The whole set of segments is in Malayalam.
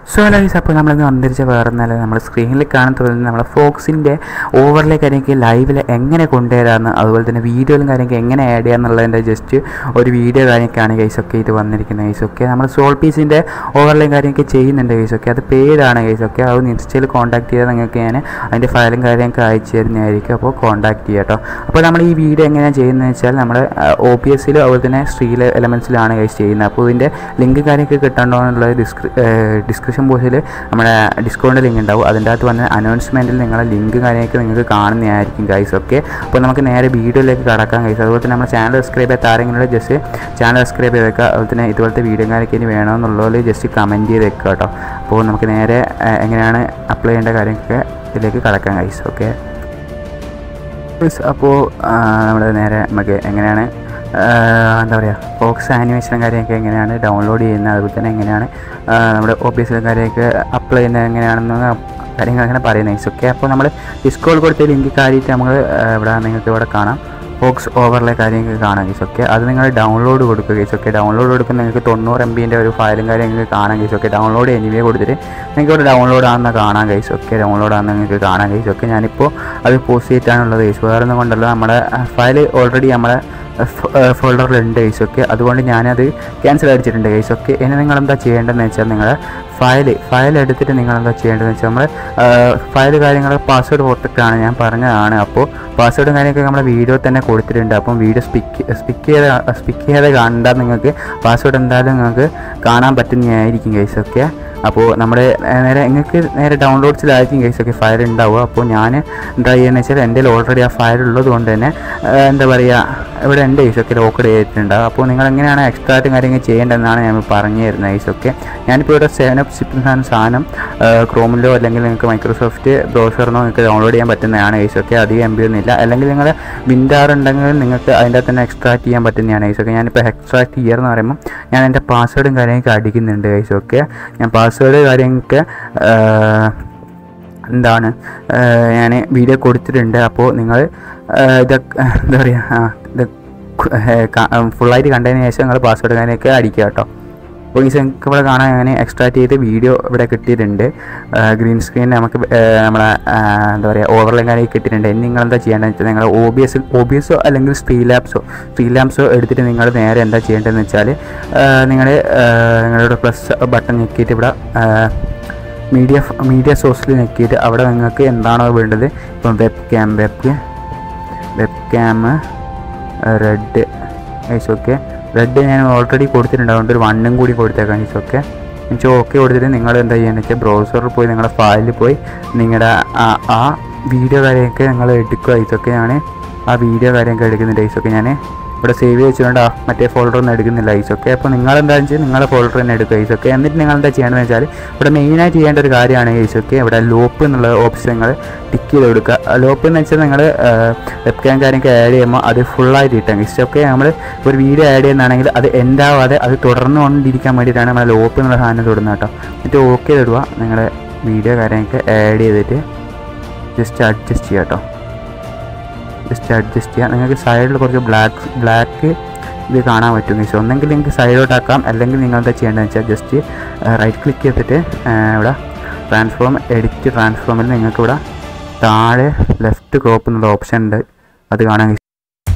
സോ ലൈസ് അപ്പോൾ നമ്മളിന്ന് വന്നിരിച്ച വേറെ ഒന്നല്ല നമ്മൾ സ്ക്രീനിൽ കാണുന്ന പോലെ തന്നെ നമ്മളെ ഫോക്സിൻ്റെ ഓവറിലെ കാര്യങ്ങൾക്ക് ലൈവിൽ എങ്ങനെ കൊണ്ടുവരാമെന്ന് അതുപോലെ തന്നെ വീഡിയോയിലും കാര്യങ്ങൾക്ക് എങ്ങനെ ആഡ് ചെയ്യാമെന്നുള്ളതിൻ്റെ ജസ്റ്റ് ഒരു വീഡിയോ കാര്യമൊക്കെയാണ് ഗൈസൊക്കെ ഇത് വന്നിരിക്കുന്നത് ഗൈസൊക്കെ നമ്മൾ സോൾ പീസിൻ്റെ ഓവർലൈൻ കാര്യമൊക്കെ ചെയ്യുന്നുണ്ട് ഗൈസൊക്കെ അത് പെയ്ഡാണ് ഗൈസൊക്കെ അത് ഇൻസ്റ്റയിൽ കോൺടാക്ട് ചെയ്താൽ നിങ്ങൾക്ക് ഞാൻ അതിൻ്റെ ഫയലും കാര്യമൊക്കെ അയച്ചു തരുന്നതായിരിക്കും അപ്പോൾ കോൺടാക്ട് ചെയ്യാം കേട്ടോ അപ്പോൾ നമ്മൾ ഈ വീഡിയോ എങ്ങനെയാണ് ചെയ്യുന്നത് വെച്ചാൽ നമ്മൾ ഒ പി എസിലും അതുപോലെ തന്നെ സ്ട്രീൽ എലമെൻസിലാണ് ഗൈസ് ചെയ്യുന്നത് അപ്പോൾ ഇതിൻ്റെ ലിങ്ക് കാര്യമൊക്കെ കിട്ടണ്ടോ എന്നുള്ളത് ഡിസ്ക്രി ഡിസ്ക്രിപ്ഷൻ ബോക്സിൽ നമ്മുടെ ഡിസ്കൗണ്ട് ലിങ്ക് ഉണ്ടാവും അതിൻ്റെ അകത്ത് വന്ന അനൗൺസ്മെൻറ്റിൽ നിങ്ങളെ ലിങ്ക് കാര്യമൊക്കെ നിങ്ങൾക്ക് കാണുന്നതായിരിക്കും ഗൈസ് ഓക്കെ അപ്പോൾ നമുക്ക് നേരെ വീഡിയോയിലേക്ക് കടക്കാം ഗൈസ് അതുപോലെ തന്നെ നമ്മുടെ ചാനൽ സബ്സ്ക്രൈബ് ചെയ്യാത്ത ആരെങ്കിലും ജസ്റ്റ് ചാനൽ സബ്സ്ക്രൈബ് ചെയ്ത് വെക്കുക അതുപോലെ തന്നെ ഇതുപോലത്തെ വീഡിയോ കാര്യമൊക്കെ ഇനി വേണമെന്നുള്ളതിൽ ജസ്റ്റ് കമൻറ്റ് ചെയ്ത് വെക്കുക കേട്ടോ അപ്പോൾ നമുക്ക് നേരെ ആ, എങ്ങനെയാണ് അപ്ലൈ ചെയ്യേണ്ട കാര്യമൊക്കെ ഇതിലേക്ക് കടക്കാം ഗൈസ് ഓക്കെ അപ്പോൾ നമ്മൾ നേരെ നമുക്ക് എങ്ങനെയാണ് ആ, എന്താ പറയുക ഫോക്സ് ആനിമേഷനും കാര്യമൊക്കെ എങ്ങനെയാണ് ഡൗൺലോഡ് ചെയ്യുന്നത് അതുപോലെ തന്നെ എങ്ങനെയാണ് ആ, നമ്മുടെ ഓഫീസിലെ കാര്യമൊക്കെ അപ്ലൈ ചെയ്യുന്നത് എങ്ങനെയാണെന്ന് കാര്യങ്ങൾ അങ്ങനെ പറയുന്നത് ഓക്കെ അപ്പോൾ നമ്മൾ ഡിസ്കോൾ കൊടുത്ത ലിങ്ക് കാര്യമായിട്ട് നമ്മൾ ഇവിടെ നിങ്ങൾക്ക് ഇവിടെ കാണാം ഫോക്സ് ഓവറിലെ കാര്യങ്ങൾ കാണാം ഗീസ് ഓക്കെ അത് നിങ്ങൾ ഡൗൺലോഡ് കൊടുക്കുക ഗീസ് ഓക്കെ ഡൗൺലോഡ് കൊടുക്കുമ്പോൾ നിങ്ങൾക്ക് തൊണ്ണൂറ് എം ബിൻ്റെ ഒരു ഫയലും കാര്യം നിങ്ങൾക്ക് കാണാം ഗീസ് ഓക്കെ ഡൗൺലോഡ് എനിവേ കൊടുത്തിട്ട് നിങ്ങൾക്ക് ഇവിടെ ഡൗൺലോഡ് ആണെന്ന് കാണാം ഗൈസ് ഓക്കെ ഡൗൺലോഡ് ആണെന്ന് നിങ്ങൾക്ക് കാണാം ഗൈസ് ഓക്കെ ഞാനിപ്പോൾ അത് പോസ്റ്റ് ചെയ്തിട്ടാണുള്ളത് ഗൈസ് വേറെ ഒന്നും കൊണ്ടല്ല നമ്മുടെ ഫയൽ ഓൾറെഡി നമ്മുടെ ഫോൾഡറിലുണ്ട് ഗൈസ് ഓക്കെ അതുകൊണ്ട് ഞാനത് ക്യാൻസൽ അടിച്ചിട്ടുണ്ട് ഗൈസ് ഓക്കെ ഇനി നിങ്ങൾ എന്താ ചെയ്യേണ്ടതെന്ന് വെച്ചാൽ നിങ്ങൾ ഫയൽ ഫയൽ എടുത്തിട്ട് നിങ്ങൾ എന്താ ചെയ്യേണ്ടതെന്ന് വെച്ചാൽ നമ്മൾ ഫയൽ കാര്യങ്ങൾ പാസ്വേഡ് കൊടുത്തിട്ടാണ് ഞാൻ പറഞ്ഞതാണ് അപ്പോൾ പാസ്വേഡും കാര്യമൊക്കെ നമ്മുടെ വീഡിയോ തന്നെ കൊടുത്തിട്ടുണ്ട് അപ്പം വീഡിയോ സ്പിക്ക് സ്പിക്ക് ചെയ്ത് സ്പിക്ക് ചെയ്ത് കണ്ടാൽ നിങ്ങൾക്ക് പാസ്വേഡ് എന്തായാലും നിങ്ങൾക്ക് കാണാൻ പറ്റുന്നതായിരിക്കും ഗൈസ് ഓക്കെ അപ്പോൾ നമ്മുടെ ഏർ, നേരെ നിങ്ങൾക്ക് നേരെ ഡൗൺലോഡ്സിലായിരിക്കും കേസ് ഒക്കെ ഫയൽ ഉണ്ടാവുക അപ്പോൾ ഞാൻ എന്താ ചെയ്യുന്നത് വെച്ചാൽ എൻ്റെ ഓൾറെഡി ആ ഫയൽ ഉള്ളത് കൊണ്ട് തന്നെ ഏർ, എന്താ പറയുക ഇവിടെ എൻ്റെ കേസൊക്കെ ലോക്കഡ് ചെയ്തിട്ടുണ്ടാവും അപ്പോൾ നിങ്ങൾ എങ്ങനെയാണ് എക്സ്ട്രാറ്റും കാര്യങ്ങൾ ചെയ്യേണ്ടതെന്നാണ് ഞാൻ പറഞ്ഞു തരുന്നത് കേസൊക്കെ ഞാനിപ്പോൾ ഇവിടെ സെവനപ്പ് സിപ്പ് സാധനം ക്രോമിലോ അല്ലെങ്കിൽ നിങ്ങൾക്ക് മൈക്രോസോഫ്റ്റ് ബ്രൗസറിനോ നിങ്ങൾക്ക് ഡൗൺലോഡ് ചെയ്യാൻ പറ്റുന്നതാണ് കേസൊക്കെ അധികം എം ബി ഒന്നും ഇല്ല അല്ലെങ്കിൽ നിങ്ങൾ വിൻഡാർ ഉണ്ടെങ്കിൽ നിങ്ങൾക്ക് അതിൻ്റെ അകത്ത് തന്നെ എക്സ്ട്രാക്ട് ചെയ്യാൻ പറ്റുന്നതാണ് കേസൊക്കെ ഞാനിപ്പോൾ എക്സ്ട്രാക്ട് ഇയർ എന്ന് പറയുമ്പോൾ ഞാൻ എൻ്റെ പാസ്വേഡും കാര്യങ്ങളൊക്കെ അടിക്കുന്നുണ്ട് കേസൊക്കെ ഞാൻ പാസ്വേഡ് കാര്യങ്ങളൊക്കെ എന്താണ് ഞാൻ വീഡിയോ കൊടുത്തിട്ടുണ്ട് അപ്പോൾ നിങ്ങൾ ഇതൊക്കെ എന്താ പറയുക ആ, ഇത് ഫുള്ളായിട്ട് കണ്ടതിന് ശേഷം നിങ്ങൾ പാസ്വേഡ് കാര്യമൊക്കെ അടിക്കുക കേട്ടോ അപ്പോൾ ഈ നിങ്ങൾക്ക് ഇവിടെ കാണാൻ ഞാൻ എക്സ്ട്രാക്ട് ചെയ്ത് വീഡിയോ ഇവിടെ കിട്ടിയിട്ടുണ്ട് ഗ്രീൻ സ്ക്രീൻ നമുക്ക് ആ, നമ്മളെ ആ, എന്താ പറയുക ഓവർലൈൻ കാര്യം കിട്ടിയിട്ടുണ്ട് ഇനി നിങ്ങൾ എന്താ ചെയ്യേണ്ടതെന്ന് വെച്ചാൽ നിങ്ങൾ O B S O B എസോ അല്ലെങ്കിൽ സ്ട്രീ ലാബ്സോ സ്ട്രീ ലാബ്സോ എടുത്തിട്ട് നിങ്ങൾ നേരെ എന്താ ചെയ്യേണ്ടതെന്ന് വെച്ചാൽ നിങ്ങൾ നിങ്ങളുടെ പ്ലസ് ബട്ടൺ ഞെക്കിയിട്ട് ഇവിടെ ആ, മീഡിയ മീഡിയ സോഴ്സിൽ ഞെക്കിയിട്ട് അവിടെ നിങ്ങൾക്ക് എന്താണോ വേണ്ടത് ഇപ്പം webcam web webcam red eyes okay red ഞാൻ ഓൾറെഡി കൊടുത്തിട്ടുണ്ട് അതുകൊണ്ട് ഒരു വണ്ണും കൂടി കൊടുത്തേക്കാം ഐസ് ഓക്കെ എനിക്ക് ഓക്കെ കൊടുത്തിട്ട് നിങ്ങൾ എന്താ ചെയ്യുന്നത് വെച്ചാൽ ബ്രൗസറിൽ പോയി നിങ്ങളുടെ ഫയലിൽ പോയി നിങ്ങളുടെ ആ ആ വീഡിയോ കാര്യമൊക്കെ നിങ്ങൾ എടുക്കുക ഐസൊക്കെ ഞാൻ ആ വീഡിയോ കാര്യമൊക്കെ എടുക്കുന്നുണ്ട് ഐസൊക്കെ ഞാൻ ഇവിടെ സേവ് ചെയ്ത് വെച്ചുകൊണ്ട് ആ മറ്റേ ഫോൾഡർ ഒന്നും എടുക്കുന്നില്ല ഐസൊക്കെ അപ്പോൾ നിങ്ങൾ എന്താ വെച്ചാൽ നിങ്ങളുടെ ഫോൾഡർ തന്നെ എടുക്കുക ഐസൊക്കെ എന്നിട്ട് നിങ്ങൾ എന്താ ചെയ്യേണ്ടതെന്ന് വെച്ചാൽ ഇവിടെ മെയിനായിട്ട് ചെയ്യേണ്ട ഒരു കാര്യമാണ് ഐസൊക്കെ ഇവിടെ ലോപ്പ് എന്നുള്ള ഓപ്ഷൻ നിങ്ങൾ ടിക്ക് ചെയ്ത് കൊടുക്കുക ലോപ്പ് എന്ന് വെച്ചാൽ നിങ്ങൾ വെബ് ക്യാം കാര്യമൊക്കെ ആഡ് ചെയ്യുമ്പോൾ അത് ഫുള്ളായിട്ട് കിട്ടാം ഇഷ്ടമൊക്കെ നമ്മൾ ഒരു വീഡിയോ ആഡ് ചെയ്യുന്നതാണെങ്കിൽ അത് എന്താവാതെ അത് തുടർന്ന് കൊണ്ടിരിക്കാൻ വേണ്ടിയിട്ടാണ് നമ്മൾ ലോപ്പ് എന്നുള്ള സാധനം തൊടുന്നത് കേട്ടോ എന്നിട്ട് ഓക്കെ ഇടുക നിങ്ങളുടെ വീഡിയോ കാര്യമൊക്കെ ആഡ് ചെയ്തിട്ട് ജസ്റ്റ് അഡ്ജസ്റ്റ് ചെയ്യുക കേട്ടോ ജസ്റ്റ് അഡ്ജസ്റ്റ് ചെയ്യുക നിങ്ങൾക്ക് സൈഡിൽ കുറച്ച് ബ്ലാക്ക് ബ്ലാക്ക് ഇത് കാണാൻ പറ്റും മീൻസ് ഒന്നെങ്കിൽ നിങ്ങൾക്ക് സൈഡോട്ടാക്കാം അല്ലെങ്കിൽ നിങ്ങൾ എന്താ ചെയ്യേണ്ടതെന്ന് വെച്ചാൽ ജസ്റ്റ് റൈറ്റ് ക്ലിക്ക് ചെയ്തിട്ട് ആ, ഇവിടെ ട്രാൻസ്ഫോം എഡിറ്റ് ട്രാൻസ്ഫോമിൽ നിങ്ങൾക്ക് ഇവിടെ താഴെ ലെഫ്റ്റ് ക്രോപ്പ് എന്നുള്ള ഓപ്ഷൻ ഉണ്ട് അത് കാണാൻ കഴിയും.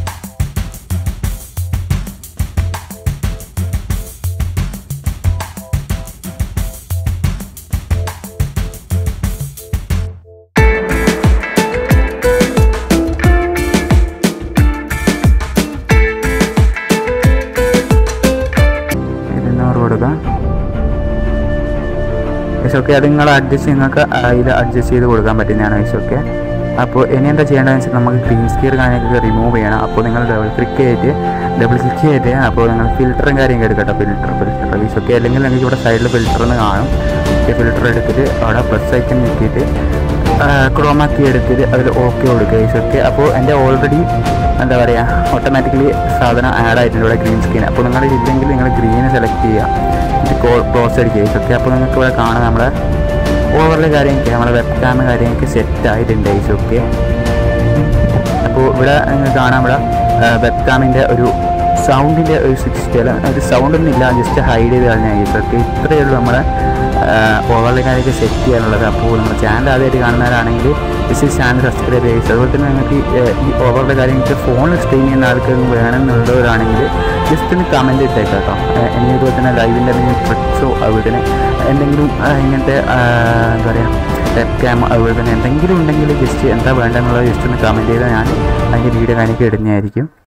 ഇരുന്നൂറ് കൊടുക്കാം ഓക്കെ അത് നിങ്ങൾ അഡ്ജസ്റ്റ് നിങ്ങൾക്ക് അതിൽ അഡ്ജസ്റ്റ് ചെയ്ത് കൊടുക്കാൻ പറ്റുന്നതാണ് ഐസ് ഓക്കെ അപ്പോൾ ഇനി എന്താ ചെയ്യേണ്ടതെന്ന് വെച്ചാൽ നമുക്ക് ഗ്രീൻ സ്കിയർ കാര്യങ്ങളൊക്കെ റിമൂവ് ചെയ്യണം അപ്പോൾ നിങ്ങൾ ഡബിൾ ക്ലിക്ക് ചെയ്തിട്ട് ഡബിൾ ക്ലിക്ക് ചെയ്തിട്ട് അപ്പോൾ നിങ്ങൾ ഫിൽറ്ററും കാര്യമൊക്കെ എടുക്കട്ടോ ഫിൽറ്റർ ഫിൽറ്റർ ഐസ് ഓക്കെ അല്ലെങ്കിൽ നിങ്ങൾക്ക് ഇവിടെ സൈഡിൽ ഫിൽറ്റർ എന്ന് കാണും ഫിൽറ്റർ എടുത്തിട്ട് അവിടെ പ്ലസ് ഐക്കൺ ഞെക്കിയിട്ട് ക്രോമാക്കി എടുത്തിട്ട് അതിൽ ഓക്കെ കൊടുക്കുക ഐസ് ഓക്കെ അപ്പോൾ എൻ്റെ ഓൾറെഡി എന്താ പറയുക ഓട്ടോമാറ്റിക്കലി സാധനം ആഡ് ആയിട്ടുണ്ട് ഇവിടെ ഗ്രീൻ സ്ക്രീൻ അപ്പോൾ നിങ്ങൾ ഇല്ലെങ്കിൽ നിങ്ങൾ ഗ്രീൻ സെലക്ട് ചെയ്യുക ക്ലോസ് അടിക്കുക ഇതൊക്കെ അപ്പോൾ നിങ്ങൾക്ക് ഇവിടെ കാണാം നമ്മുടെ ഓവറിലെ കാര്യമൊക്കെ നമ്മുടെ വെബ് ക്യാം കാര്യമൊക്കെ സെറ്റ് ആയിട്ടുണ്ട് ഇതൊക്കെ അപ്പോൾ ഇവിടെ നിങ്ങൾക്ക് കാണാം ഇവിടെ വെബ് ക്യാമിൻ്റെ ഒരു സൗണ്ടിൻ്റെ ഒരു സിക്സ്റ്റി അല്ല ഒരു സൗണ്ട് ഒന്നും ഇല്ല ജസ്റ്റ് ഹൈഡ് ചെയ്ത് കളഞ്ഞാൽ ഇതൊക്കെ ഇത്രയേ ഉള്ളൂ നമ്മുടെ ആ, ഓവറിലെ കാര്യമൊക്കെ സെറ്റ് ചെയ്യാനുള്ളത് അപ്പോൾ നമ്മൾ ചാനൽ ആദ്യമായിട്ട് കാണുന്നവരാണെങ്കിൽ ജസ്റ്റ് ചാനൽ സബ്സ്ക്രൈബ് ചെയ്യുക അതുപോലെ തന്നെ നിങ്ങൾക്ക് ഏഹ്, ഈ ഓവറിലെ കാര്യങ്ങൾക്ക് ഫോണിൽ സ്ട്രീം ചെയ്യുന്ന ആൾക്കാർക്ക് വേണമെന്നുള്ളവരാണെങ്കിൽ ജസ്റ്റ് ഒന്ന് കമൻറ്റ് ഇട്ടേക്കാം കേട്ടോ ഏഹ്, ഇനി അതുപോലെ തന്നെ ലൈവിൻ്റെ എന്തെങ്കിലും ട്രിക്സോ അതുപോലെ തന്നെ എന്തെങ്കിലും ആ, ഇങ്ങനത്തെ ആ, എന്താ പറയുക വെബ് ക്യാം അതുപോലെ തന്നെ എന്തെങ്കിലും ഉണ്ടെങ്കിൽ ജസ്റ്റ് എന്താ വേണ്ടതെന്നുള്ളത് ജസ്റ്റ് ഒന്ന് കമൻറ്റ് ചെയ്താൽ ഞാൻ അതിൻ്റെ വീഡിയോ കാണിക്ക് ഇടുന്നതായിരിക്കും